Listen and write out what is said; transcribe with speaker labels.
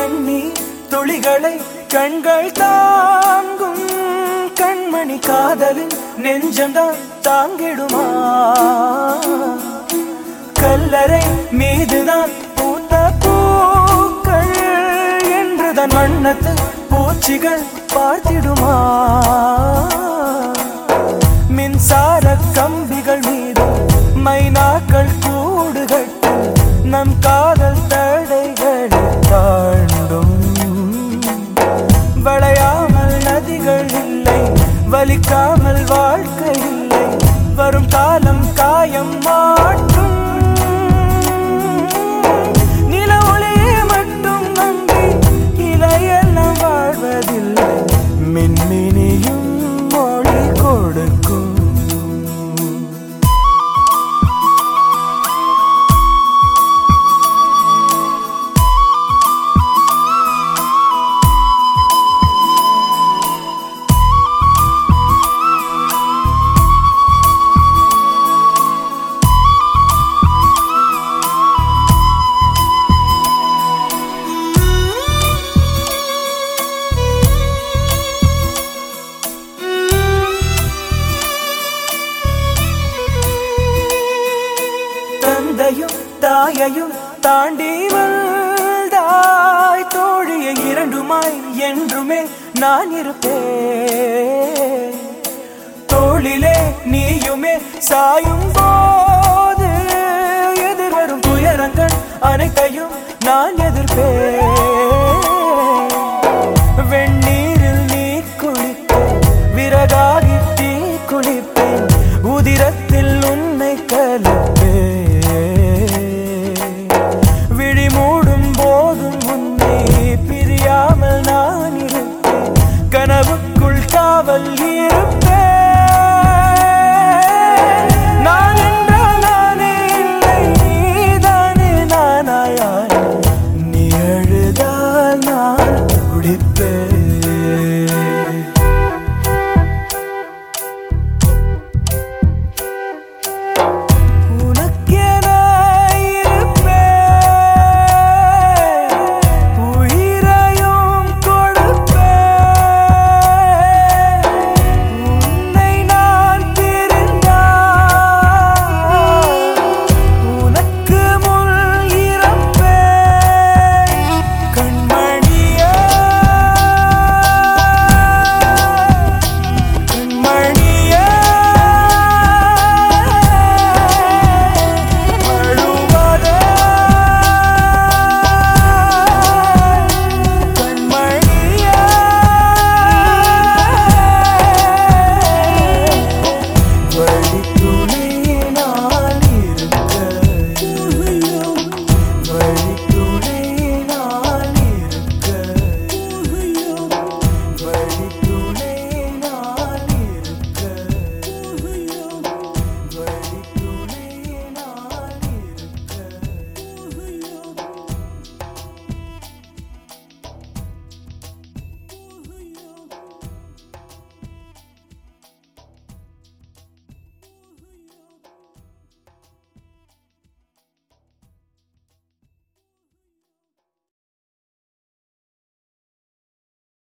Speaker 1: வெண்ணி துளிகளை கண்கள் தாங்கும் கண்மணி காதலின் நெஞ்சம்தான் தாங்கிடுமா கல்லறை மீதுதான் பூத்த பூக்கள் என்றுதான் வண்ணத்து பூச்சிகள் பார்த்திடுமா மின்சார கம்பிகள் மீது மைனாக்கள் கூடு கட்டு நம் காதல் தடைகளை தாண்டும் வளையாமல் நதிகள் இல்லை வலிக்காமல் வாழ்க்கை இல்லை வரும் காலம் காயம் மாற்றும் நில ஒளியை மட்டும் நம்பி இலையெல்லாம் வாழ்வதில்லை மின்மினியும் மொழி கொடுக்கும் தந்தையும் தாயையும் தாண்டி வந்தாய் தோழியை இரண்டுமாய் என்றுமே நான் இருப்பேன் தோளிலே நீயுமே சாயும் போது எதிர்வரும் துயரங்கள் அனைத்தையும் நான் எதிர்ப்பேன் வெந்நீரில் நீ குளிக்க விறகாகி தீ குளிப்பேன் உதிரத்தில் உன்னை கலப்பேன் விழி மூடும் போதும் உன்னை பிரியாமல் நான் இருப்பேன் கனவுக்குள் காவல் இருப்பேன் நான் என்றால் நானே இல்லை நீதானே நானாயாய் நீ அழுதால் நான் துடிப்பேன்